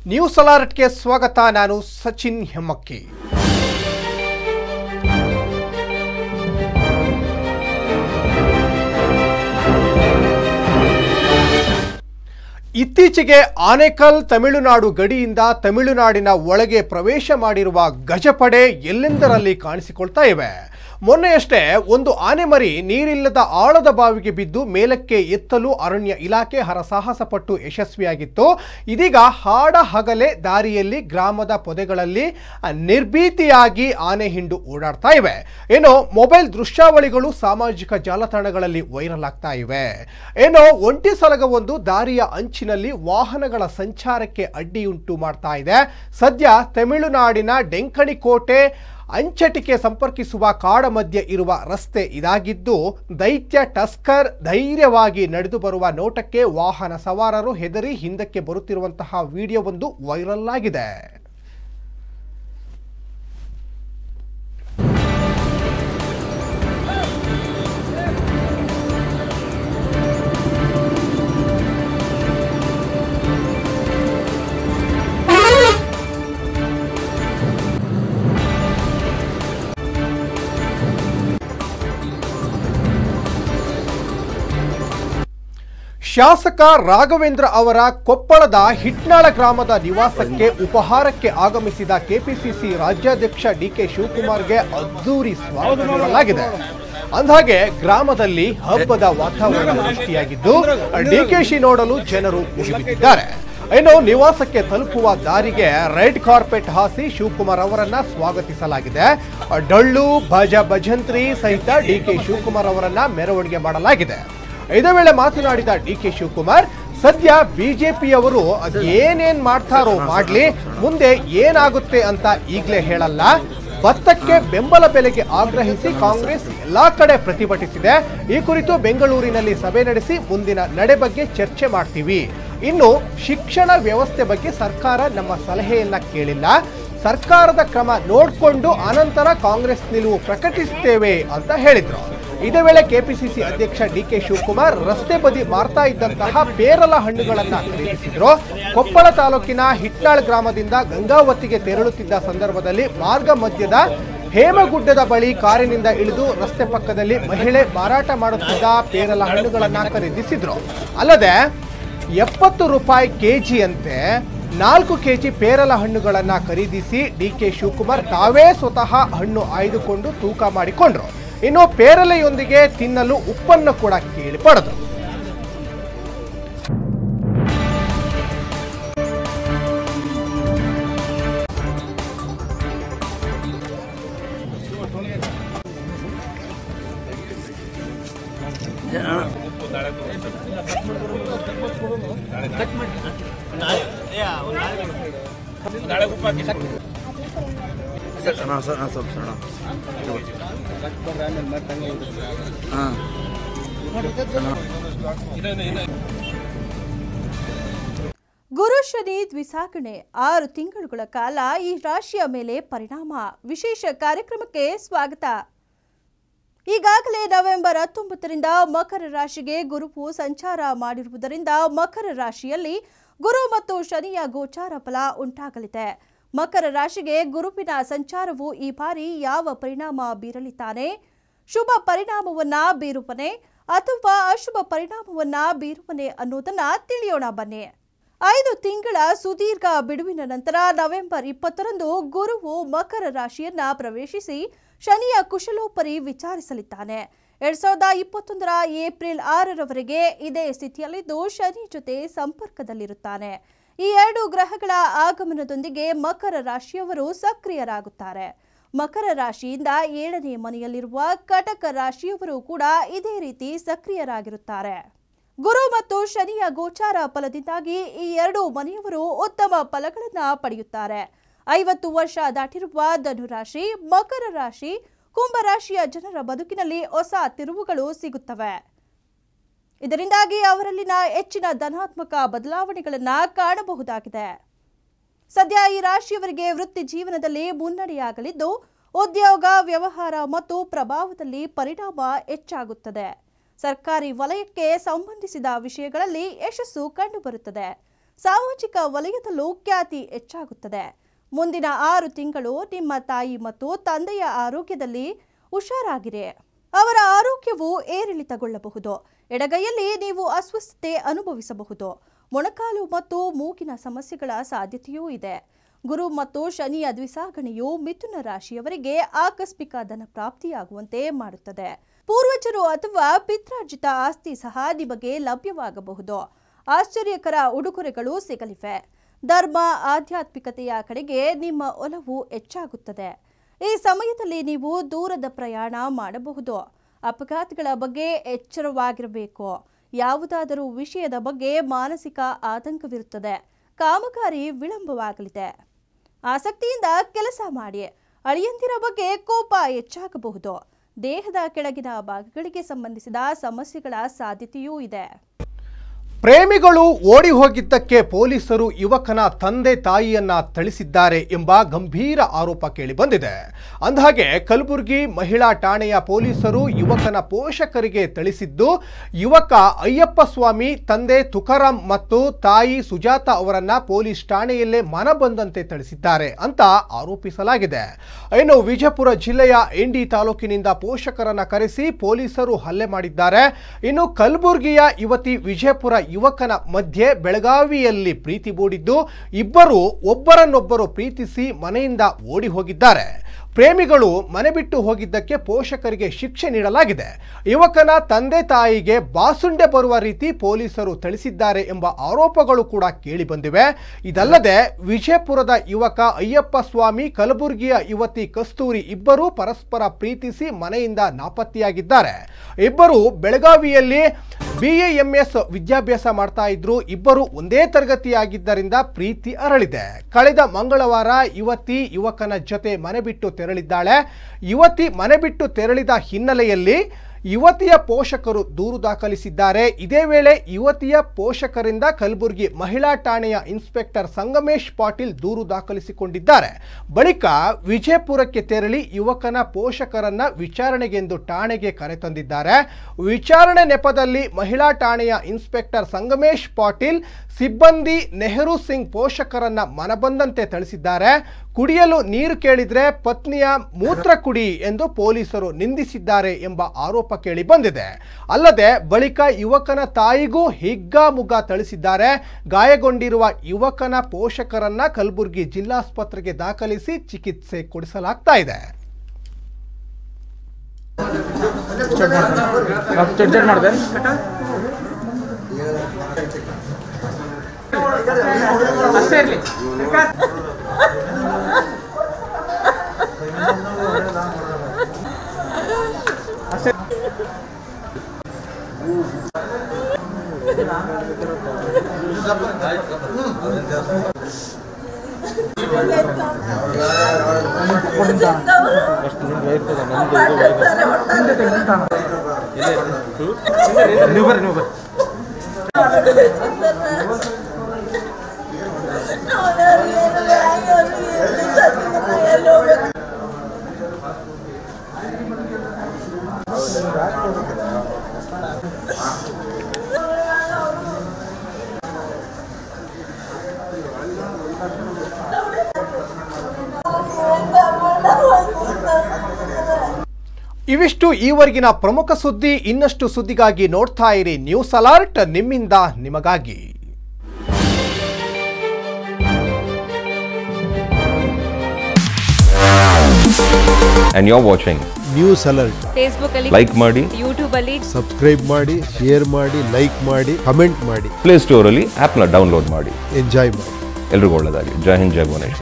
News ಅಲರ್ಟ್ಗೆ ಸ್ವಾಗತ ನಾನು ಸಚಿನ್ ಹೆಮ್ಮಕ್ಕಿ ಇತ್ತೀಚೆಗೆ ಆನೇಕಲ್ ತಮಿಳುನಾಡು ಗಡಿಯಿಂದ ತಮಿಳುನಾಡಿನ ಒಳಗೆ ಪ್ರವೇಶ ಮಾಡಿರುವ ಗಜಪಡೆ ಎಲ್ಲೆಂದರಲ್ಲಿ ಕಾಣಿಸಿಕೊಳ್ತಾ ಇವೆ ಮೊನ್ನೆಯಷ್ಟೇ ಒಂದು ಆನೆಮರಿ ನೀರಿಲ್ಲದ ಆಳದ ಬಾವಿಗೆ ಬಿದ್ದು ಮೇಲಕ್ಕೆ ಎತ್ತಲು ಅರಣ್ಯ ಇಲಾಖೆ ಹರಸಾಹಸ ಪಟ್ಟು ಯಶಸ್ವಿಯಾಗಿತ್ತು ಇದೀಗ ಹಾಡ ಹಗಲೇ ದಾರಿಯಲ್ಲಿ ಗ್ರಾಮದ ಪೊದೆಗಳಲ್ಲಿ ಆ, ನಿರ್ಭೀತಿಯಾಗಿ ಆನೆ ಹಿಂಡು ಓಡಾಡ್ತಾ ಇವೆ ಏನೋ ಮೊಬೈಲ್ ದೃಶ್ಯಾವಳಿಗಳು ಸಾಮಾಜಿಕ ಜಾಲತಾಣಗಳಲ್ಲಿ ವೈರಲ್ ಆಗ್ತಾ ಇವೆ ಏನೋ ಒಂಟಿ ಸಲಗವೊಂದು ದಾರಿಯ ಅಂಚಿನಲ್ಲಿ ವಾಹನಗಳ ಸಂಚಾರಕ್ಕೆ ಅಡ್ಡಿಯುಂಟು ಮಾಡ್ತಾ ಇದೆ ಸದ್ಯ ತಮಿಳುನಾಡಿನ ಡೆಂಕಣಿಕೋಟೆ ಅಂಚಟಿಕೆ ಸಂಪರ್ಕಿಸುವ ಕಾಡ ಮಧ್ಯೆ ಇರುವ ರಸ್ತೆ ಇದಾಗಿದ್ದು ದೈತ್ಯ ಟಸ್ಕರ್ ಧೈರ್ಯವಾಗಿ ನಡೆದು ಬರುವ ನೋಟಕ್ಕೆ ವಾಹನ ಸವಾರರು ಹೆದರಿ ಹಿಂದಕ್ಕೆ ಬರುತ್ತಿರುವಂತಹ ವಿಡಿಯೋವೊಂದು ವೈರಲ್ ಆಗಿದೆ ಶಾಸಕ ರಾಘವೇಂದ್ರ ಅವರ ಕೊಪ್ಪಳದ ಹಿಟ್ನಾಳ ಗ್ರಾಮದ ನಿವಾಸಕ್ಕೆ ಉಪಹಾರಕ್ಕೆ ಆಗಮಿಸಿದ ಕೆಪಿಸಿಸಿ ರಾಜ್ಯಾಧ್ಯಕ್ಷ ಡಿಕೆ ಶಿವಕುಮಾರ್ಗೆ ಅದ್ದೂರಿ ಸ್ವಾಗತ ನೀಡಲಾಗಿದೆ ಅಂದಹಾಗೆ ಗ್ರಾಮದಲ್ಲಿ ಹಬ್ಬದ ವಾತಾವರಣ ಸೃಷ್ಟಿಯಾಗಿದ್ದು ಡಿಕೆಶಿ ನೋಡಲು ಜನರು ಮುಗಿಬಿದ್ದಿದ್ದಾರೆ ಇನ್ನು ನಿವಾಸಕ್ಕೆ ತಲುಪುವ ದಾರಿಗೆ ರೆಡ್ ಕಾರ್ಪೆಟ್ ಹಾಸಿ ಶಿವಕುಮಾರ್ ಅವರನ್ನ ಸ್ವಾಗತಿಸಲಾಗಿದೆ ಡೊಳ್ಳು ಭಜ ಭಜಂತ್ರಿ ಸಹಿತ ಡಿಕೆ ಶಿವಕುಮಾರ್ ಅವರನ್ನ ಮೆರವಣಿಗೆ ಮಾಡಲಾಗಿದೆ ಇದೇ ವೇಳೆ ಮಾತನಾಡಿದ ಡಿ ಕೆ ಶಿವಕುಮಾರ್ ಸದ್ಯ ಬಿಜೆಪಿಯವರು ಏನೇನ್ ಮಾಡ್ತಾರೋ ಮಾಡ್ಲಿ ಮುಂದೆ ಏನಾಗುತ್ತೆ ಅಂತ ಈಗಲೇ ಹೇಳಲ್ಲ ಭತ್ತಕ್ಕೆ ಬೆಂಬಲ ಬೆಲೆಗೆ ಆಗ್ರಹಿಸಿ ಕಾಂಗ್ರೆಸ್ ಎಲ್ಲಾ ಕಡೆ ಪ್ರತಿಭಟಿಸಿದೆ ಈ ಕುರಿತು ಬೆಂಗಳೂರಿನಲ್ಲಿ ಸಭೆ ನಡೆಸಿ ಮುಂದಿನ ನಡೆ ಬಗ್ಗೆ ಚರ್ಚೆ ಮಾಡ್ತೀವಿ ಇನ್ನು ಶಿಕ್ಷಣ ವ್ಯವಸ್ಥೆ ಬಗ್ಗೆ ಸರ್ಕಾರ ನಮ್ಮ ಸಲಹೆಯನ್ನ ಕೇಳಿಲ್ಲ ಸರ್ಕಾರದ ಕ್ರಮ ನೋಡಿಕೊಂಡು ಅನಂತರ ಕಾಂಗ್ರೆಸ್ ನಿಲುವು ಪ್ರಕಟಿಸುತ್ತೇವೆ ಅಂತ ಹೇಳಿದ್ರು ಇದೇ ವೇಳೆ ಕೆಪಿಸಿಸಿ ಅಧ್ಯಕ್ಷ ಡಿ ಕೆ ಶಿವಕುಮಾರ್ ರಸ್ತೆ ಬದಿ ಮಾರ್ತಾ ಇದ್ದಂತಹ ಪೇರಲ ಹಣ್ಣುಗಳನ್ನ ಖರೀದಿಸಿದ್ರು ಕೊಪ್ಪಳ ತಾಲೂಕಿನ ಹಿಟ್ನಾಳ್ ಗ್ರಾಮದಿಂದ ಗಂಗಾವತಿಗೆ ತೆರಳುತ್ತಿದ್ದ ಸಂದರ್ಭದಲ್ಲಿ ಮಾರ್ಗ ಮಧ್ಯದ ಹೇಮಗುಡ್ಡದ ಬಳಿ ಕಾರಿನಿಂದ ಇಳಿದು ರಸ್ತೆ ಪಕ್ಕದಲ್ಲಿ ಮಹಿಳೆ ಮಾರಾಟ ಮಾಡುತ್ತಿದ್ದ ಪೇರಲ ಹಣ್ಣುಗಳನ್ನ ಖರೀದಿಸಿದ್ರು ಅಲ್ಲದೆ ಎಪ್ಪತ್ತು ರೂಪಾಯಿ ಕೆಜಿಯಂತೆ ನಾಲ್ಕು ಕೆಜಿ ಪೇರಲ ಹಣ್ಣುಗಳನ್ನ ಖರೀದಿಸಿ ಡಿ ಕೆ ಶಿವಕುಮಾರ್ ತಾವೇ ಸ್ವತಃ ಹಣ್ಣು ಆಯ್ದುಕೊಂಡು ತೂಕ ಮಾಡಿಕೊಂಡ್ರು ಇನ್ನು ಪೇರಲೆಯೊಂದಿಗೆ ತಿನ್ನಲು ಉಪ್ಪನ್ನು ಕೂಡ ಕೇಳಿ ಪಡೆದರು ಸಣ್ಣ ಸಣ್ಣ ಸ್ವಲ್ಪ ಸಣ್ಣ ಹಾಂ ಗುರು ಶನಿ ದ್ವಿಸಾಗಣೆ ಆರು ತಿಂಗಳುಗಳ ಕಾಲ ಈ ರಾಶಿಯ ಮೇಲೆ ಪರಿಣಾಮ ವಿಶೇಷ ಕಾರ್ಯಕ್ರಮಕ್ಕೆ ಸ್ವಾಗತ ಈಗಾಗಲೇ ನವೆಂಬರ್ ಹತ್ತೊಂಬತ್ತರಿಂದ ಮಕರ ರಾಶಿಗೆ ಗುರುವು ಸಂಚಾರ ಮಾಡಿರುವುದರಿಂದ ಮಕರ ರಾಶಿಯಲ್ಲಿ ಗುರು ಮತ್ತು ಶನಿಯ ಗೋಚಾರ ಫಲ ಉಂಟಾಗಲಿದೆ ಮಕರ ರಾಶಿಗೆ ಗುರುವಿನ ಸಂಚಾರವು ಈ ಬಾರಿ ಯಾವ ಪರಿಣಾಮ ಬೀರಲಿದ್ದಾನೆ ಶುಭ ಪರಿಣಾಮವನ್ನ ಬೀರುವನೆ ಅಥವಾ ಅಶುಭ ಪರಿಣಾಮವನ್ನ ಬೀರುವನೆ ಅನ್ನೋದನ್ನ ತಿಳಿಯೋಣ ಬನ್ನಿ ಐದು ತಿಂಗಳ ಸುದೀರ್ಘ ಬಿಡುವಿನ ನಂತರ ನವೆಂಬರ್ ಇಪ್ಪತ್ತರಂದು ಗುರುವು ಮಕರ ರಾಶಿಯನ್ನ ಪ್ರವೇಶಿಸಿ ಶನಿಯ ಕುಶಲೋಪರಿ ವಿಚಾರಿಸಲಿದ್ದಾನೆ ಎರಡ್ ಸಾವಿರದ ಇಪ್ಪತ್ತೊಂದರ ಏಪ್ರಿಲ್ ಆರರವರೆಗೆ ಇದೇ ಸ್ಥಿತಿಯಲ್ಲಿದ್ದು ಶನಿ ಜೊತೆ ಸಂಪರ್ಕದಲ್ಲಿರುತ್ತಾನೆ ಈ ಎರಡು ಗ್ರಹಗಳ ಆಗಮನದೊಂದಿಗೆ ಮಕರ ರಾಶಿಯವರು ಸಕ್ರಿಯರಾಗುತ್ತಾರೆ ಮಕರ ರಾಶಿಯಿಂದ ಏಳನೇ ಮನೆಯಲ್ಲಿರುವ ಕಟಕ ರಾಶಿಯವರು ಕೂಡ ಇದೇ ರೀತಿ ಸಕ್ರಿಯರಾಗಿರುತ್ತಾರೆ ಗುರು ಮತ್ತು ಶನಿಯ ಗೋಚಾರ ಫಲದಿಂದಾಗಿ ಈ ಎರಡು ಮನೆಯವರು ಉತ್ತಮ ಫಲಗಳನ್ನ ಪಡೆಯುತ್ತಾರೆ ಐವತ್ತು ವರ್ಷ ದಾಟಿರುವ ಧನುರಾಶಿ ಮಕರ ರಾಶಿ ಕುಂಭರಾಶಿಯ ಜನರ ಬದುಕಿನಲ್ಲಿ ಹೊಸ ತಿರುವುಗಳು ಸಿಗುತ್ತವೆ ಇದರಿಂದಾಗಿ ಅವರಲ್ಲಿನ ಹೆಚ್ಚಿನ ಧನಾತ್ಮಕ ಬದಲಾವಣೆಗಳನ್ನ ಕಾಣಬಹುದಾಗಿದೆ ಸದ್ಯ ಈ ರಾಶಿಯವರಿಗೆ ವೃತ್ತಿ ಜೀವನದಲ್ಲಿ ಮುನ್ನಡೆಯಾಗಲಿದ್ದು ಉದ್ಯೋಗ ವ್ಯವಹಾರ ಮತ್ತು ಪ್ರಭಾವದಲ್ಲಿ ಪರಿಣಾಮ ಹೆಚ್ಚಾಗುತ್ತದೆ ಸರ್ಕಾರಿ ವಲಯಕ್ಕೆ ಸಂಬಂಧಿಸಿದ ವಿಷಯಗಳಲ್ಲಿ ಯಶಸ್ಸು ಕಂಡುಬರುತ್ತದೆ ಸಾಮಾಜಿಕ ವಲಯದಲ್ಲೂ ಖ್ಯಾತಿ ಹೆಚ್ಚಾಗುತ್ತದೆ ಮುಂದಿನ ಆರು ತಿಂಗಳು ನಿಮ್ಮ ತಾಯಿ ಮತ್ತು ತಂದೆಯ ಆರೋಗ್ಯದಲ್ಲಿ ಹುಷಾರಾಗಿರಿ ಅವರ ಆರೋಗ್ಯವು ಏರಿಳಿತಗೊಳ್ಳಬಹುದು ಎಡಗೈಯಲ್ಲಿ ನೀವು ಅಸ್ವಸ್ಥತೆ ಅನುಭವಿಸಬಹುದು ಮೊಣಕಾಲು ಮತ್ತು ಮೂಗಿನ ಸಮಸ್ಯೆಗಳ ಸಾಧ್ಯತೆಯೂ ಇದೆ ಗುರು ಮತ್ತು ಶನಿಯ ದ್ವಿಸಾಗಣೆಯು ಮಿಥುನ ರಾಶಿಯವರಿಗೆ ಆಕಸ್ಮಿಕ ಧನ ಪ್ರಾಪ್ತಿಯಾಗುವಂತೆ ಮಾಡುತ್ತದೆ ಪೂರ್ವಜರು ಅಥವಾ ಪಿತ್ರಾರ್ಜಿತ ಆಸ್ತಿ ಸಹ ನಿಮಗೆ ಲಭ್ಯವಾಗಬಹುದು ಆಶ್ಚರ್ಯಕರ ಉಡುಗೊರೆಗಳು ಸಿಗಲಿವೆ ಧರ್ಮ ಆಧ್ಯಾತ್ಮಿಕತೆಯ ಕಡೆಗೆ ನಿಮ್ಮ ಒಲವು ಹೆಚ್ಚಾಗುತ್ತದೆ ಈ ಸಮಯದಲ್ಲಿ ನೀವು ದೂರದ ಪ್ರಯಾಣ ಮಾಡಬಹುದು ಅಪಘಾತಗಳ ಬಗ್ಗೆ ಎಚ್ಚರವಾಗಿರಬೇಕು ಯಾವುದಾದರೂ ವಿಷಯದ ಬಗ್ಗೆ ಮಾನಸಿಕ ಆತಂಕವಿರುತ್ತದೆ ಕಾಮಗಾರಿ ವಿಳಂಬವಾಗಲಿದೆ ಆಸಕ್ತಿಯಿಂದ ಕೆಲಸ ಮಾಡಿ ಅಳಿಯಂದಿರ ಬಗ್ಗೆ ಕೋಪ ಹೆಚ್ಚಾಗಬಹುದು ದೇಹದ ಕೆಳಗಿನ ಭಾಗಗಳಿಗೆ ಸಂಬಂಧಿಸಿದ ಸಮಸ್ಯೆಗಳ ಸಾಧ್ಯತೆಯೂ ಇದೆ ಪ್ರೇಮಿಗಳು ಓಡಿ ಹೋಗಿದ್ದಕ್ಕೆ ಪೊಲೀಸರು ಯುವಕನ ತಂದೆ ತಾಯಿಯನ್ನ ಥಳಿಸಿದ್ದಾರೆ ಎಂಬ ಗಂಭೀರ ಆರೋಪ ಕೇಳಿಬಂದಿದೆ ಅಂದಹಾಗೆ ಕಲಬುರಗಿ ಮಹಿಳಾ ಠಾಣೆಯ ಪೊಲೀಸರು ಯುವಕನ ಪೋಷಕರಿಗೆ ಥಳಿಸಿದ್ದು ಯುವಕ ಅಯ್ಯಪ್ಪ ಸ್ವಾಮಿ ತಂದೆ ತುಕಾರಾಂ ಮತ್ತು ತಾಯಿ ಸುಜಾತ ಅವರನ್ನ ಪೊಲೀಸ್ ಠಾಣೆಯಲ್ಲೇ ಮನ ಬಂದಂತೆ ಥಳಿಸಿದ್ದಾರೆ ಅಂತ ಆರೋಪಿಸಲಾಗಿದೆ ಇನ್ನು ವಿಜಯಪುರ ಜಿಲ್ಲೆಯ ಇಂಡಿ ತಾಲೂಕಿನಿಂದ ಪೋಷಕರನ್ನ ಕರೆಸಿ ಪೊಲೀಸರು ಹಲ್ಲೆ ಮಾಡಿದ್ದಾರೆ ಇನ್ನು ಕಲಬುರಗಿಯ ಯುವತಿ ವಿಜಯಪುರ ಯುವಕನ ಮಧ್ಯೆ ಬೆಳಗಾವಿಯಲ್ಲಿ ಪ್ರೀತಿ ಮೂಡಿದ್ದು ಇಬ್ಬರು ಒಬ್ಬರನ್ನೊಬ್ಬರು ಪ್ರೀತಿಸಿ ಮನೆಯಿಂದ ಓಡಿ ಹೋಗಿದ್ದಾರೆ ಪ್ರೇಮಿಗಳು ಮನೆ ಬಿಟ್ಟು ಹೋಗಿದ್ದಕ್ಕೆ ಪೋಷಕರಿಗೆ ಶಿಕ್ಷೆ ನೀಡಲಾಗಿದೆ ಯುವಕನ ತಂದೆ ತಾಯಿಗೆ ಬಾಸುಂಡೆ ಬರುವ ರೀತಿ ಪೊಲೀಸರು ಥಳಿಸಿದ್ದಾರೆ ಎಂಬ ಆರೋಪಗಳು ಕೂಡ ಕೇಳಿಬಂದಿವೆ ಇದಲ್ಲದೆ ವಿಜಯಪುರದ ಯುವಕ ಅಯ್ಯಪ್ಪ ಸ್ವಾಮಿ ಕಲಬುರಗಿಯ ಯುವತಿ ಕಸ್ತೂರಿ ಇಬ್ಬರೂ ಪರಸ್ಪರ ಪ್ರೀತಿಸಿ ಮನೆಯಿಂದ ನಾಪತ್ತೆಯಾಗಿದ್ದಾರೆ ಇಬ್ಬರು ಬೆಳಗಾವಿಯಲ್ಲಿ ಬಿಎಎಂಎಸ್ ವಿದ್ಯಾಭ್ಯಾಸ ಮಾಡ್ತಾ ಇದ್ರು ಇಬ್ಬರು ಒಂದೇ ತರಗತಿಯಾಗಿದ್ದರಿಂದ ಪ್ರೀತಿ ಅರಳಿದೆ ಕಳೆದ ಮಂಗಳವಾರ ಯುವತಿ ಯುವಕನ ಜೊತೆ ಮನೆ ಬಿಟ್ಟು ತೆರಳಿದ್ದಾಳೆ ಯುವತಿ ಮನೆ ಬಿಟ್ಟು ತೆರಳಿದ ಹಿನ್ನೆಲೆಯಲ್ಲಿ ಯುವತಿಯ ಪೋಷಕರು ದೂರು ದಾಖಲಿಸಿದ್ದಾರೆ ಇದೇ ವೇಳೆ ಯುವತಿಯ ಪೋಷಕರಿಂದ ಕಲಬುರಗಿ ಮಹಿಳಾ ಠಾಣೆಯ ಇನ್ಸ್ಪೆಕ್ಟರ್ ಸಂಗಮೇಶ್ ಪಾಟೀಲ್ ದೂರು ದಾಖಲಿಸಿಕೊಂಡಿದ್ದಾರೆ ಬಳಿಕ ವಿಜಯಪುರಕ್ಕೆ ತೆರಳಿ ಯುವಕನ ಪೋಷಕರನ್ನ ವಿಚಾರಣೆಗೆಂದು ಠಾಣೆಗೆ ಕರೆತಂದಿದ್ದಾರೆ ವಿಚಾರಣೆ ನೆಪದಲ್ಲಿ ಮಹಿಳಾ ಠಾಣೆಯ ಇನ್ಸ್ಪೆಕ್ಟರ್ ಸಂಗಮೇಶ್ ಪಾಟೀಲ್ ಸಿಬ್ಬಂದಿ ನೆಹರು ಸಿಂಗ್ ಪೋಷಕರನ್ನ ಮನಬಂದಂತೆ ಥಳಿಸಿದ್ದಾರೆ ಕುಡಿಯಲು ನೀರು ಕೇಳಿದ್ರೆ ಪತ್ನಿಯ ಮೂತ್ರ ಕುಡಿ ಎಂದು ಪೊಲೀಸರು ನಿಂದಿಸಿದ್ದಾರೆ ಎಂಬ ಆರೋಪ ಕೇಳಿ ಬಂದಿದೆ ಅಲ್ಲದೆ ಬಳಿಕ ಯುವಕನ ತಾಯಿಗೂ ಹಿಗ್ಗಾಮುಗ್ಗಾ ಥಳಿಸಿದ್ದಾರೆ ಗಾಯಗೊಂಡಿರುವ ಯುವಕನ ಪೋಷಕರನ್ನ ಕಲಬುರಗಿ ಜಿಲ್ಲಾಸ್ಪತ್ರೆಗೆ ದಾಖಲಿಸಿ ಚಿಕಿತ್ಸೆ ಕೊಡಿಸಲಾಗ್ತಾ ಇದೆ ಚಟ್ ಚಟ್ ಮಾಡಿದೆ ಅಷ್ಟೇ ಇರಲಿ ನೀವು ಬರ್ರಿ ನೀವು ಬರ್ರಿ ಇವಿಷ್ಟು ಈವರೆಗಿನ ಪ್ರಮುಖ ಸುದ್ದಿ ಇನ್ನಷ್ಟು ಸುದ್ದಿಗಾಗಿ ನೋಡ್ತಾ ಇರಿ ನ್ಯೂಸ್ ಅಲರ್ಟ್ ನಿಮ್ಮಿಂದ ನಿಮಗಾಗಿ and you're watching. News alert Facebook ಅಲ್ಲಿ Like ಮಾಡಿ ಯೂಟ್ಯೂಬ್ ಅಲ್ಲಿ ಸಬ್ಸ್ಕ್ರೈಬ್ ಮಾಡಿ ಶೇರ್ ಮಾಡಿ ಲೈಕ್ ಮಾಡಿ ಕಮೆಂಟ್ ಮಾಡಿ ಪ್ಲೇ ಸ್ಟೋರಲ್ಲಿ ಆ್ಯಪ್ನ ಡೌನ್ಲೋಡ್ ಮಾಡಿ ಎಂಜಾಯ್ ಮಾಡಿ ಎಲ್ರಿಗೂ ಒಳ್ಳೆಯದಾಗಲಿ ಜೈ ಹಿಂದ್ ಜೈ ಭುವನೇಶ್ವರ್